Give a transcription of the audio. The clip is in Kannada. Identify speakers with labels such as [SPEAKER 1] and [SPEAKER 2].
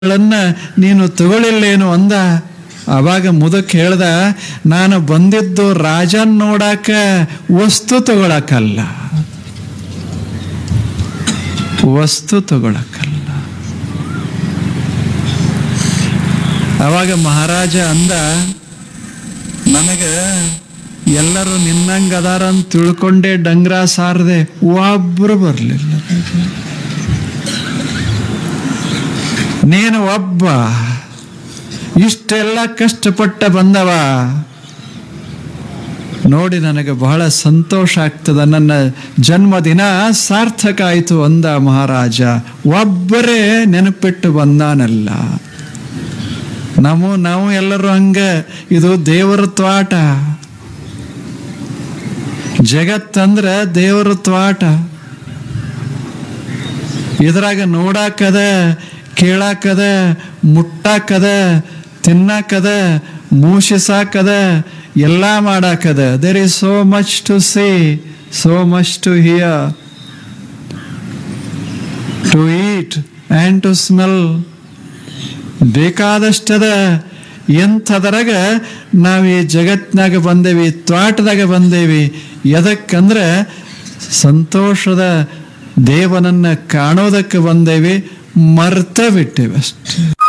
[SPEAKER 1] ಗಳನ್ನ ನೀನು ತಗೊಳ್ಳಿಲ್ಲೇನು ಅಂದ ಅವಾಗ ಮುದಕ್ ಹೇಳ್ದ ನಾನು ಬಂದಿದ್ದು ರಾಜನ್ ನೋಡಾಕ ವಸ್ತು ತಗೊಳಕಲ್ಲ ವಸ್ತು ತಗೊಳಕಲ್ಲ ಅವಾಗ ಮಹಾರಾಜ ಅಂದ ನನಗ ಎಲ್ಲರೂ ನಿನ್ನಂಗ ಅದಾರ ಅಂತ ತಿಳ್ಕೊಂಡೇ ಡಂಗ್ರ ಸಾರದೆ ಒಬ್ರು ಬರ್ಲಿಲ್ಲ ನೀನು ಒಬ್ಬ ಇಷ್ಟೆಲ್ಲ ಕಷ್ಟಪಟ್ಟ ಬಂದವ ನೋಡಿ ನನಗೆ ಬಹಳ ಸಂತೋಷ ಆಗ್ತದ ನನ್ನ ಜನ್ಮದಿನ ಸಾರ್ಥಕ ಆಯಿತು ಅಂದ ಮಹಾರಾಜ ಒಬ್ಬರೇ ನೆನಪಿಟ್ಟು ಬಂದಾನಲ್ಲ ನಾವು ನಾವು ಎಲ್ಲರೂ ಹಂಗ ಇದು ದೇವರ ತ್ವಾಟ ಜಗತ್ತಂದ್ರ ದೇವರ ತ್ವಾಟ ಇದ್ರಾಗ ನೋಡಾಕದ ಕೇಳಾಕದ ಮುಟ್ಟಾಕದ ತಿನ್ನಾಕದ ಮೂಷಿಸಾಕದ ಎಲ್ಲ ಮಾಡಾಕದ there is so much to say so much to hear to eat and to smell ಬೇಕಾದಷ್ಟದ ಎಂಥದರಾಗ ನಾವು ಈ ಜಗತ್ನಾಗ ಬಂದೇವಿ ತ್ವಾಟದಾಗ ಬಂದೇವಿ ಎದಕ್ಕಂದ್ರೆ ಸಂತೋಷದ ದೇವನನ್ನ ಕಾಣೋದಕ್ಕೆ ಬಂದೇವಿ ಮರ್ತ ಬಿಟ್ಟೇವೆ ಅಷ್ಟೇ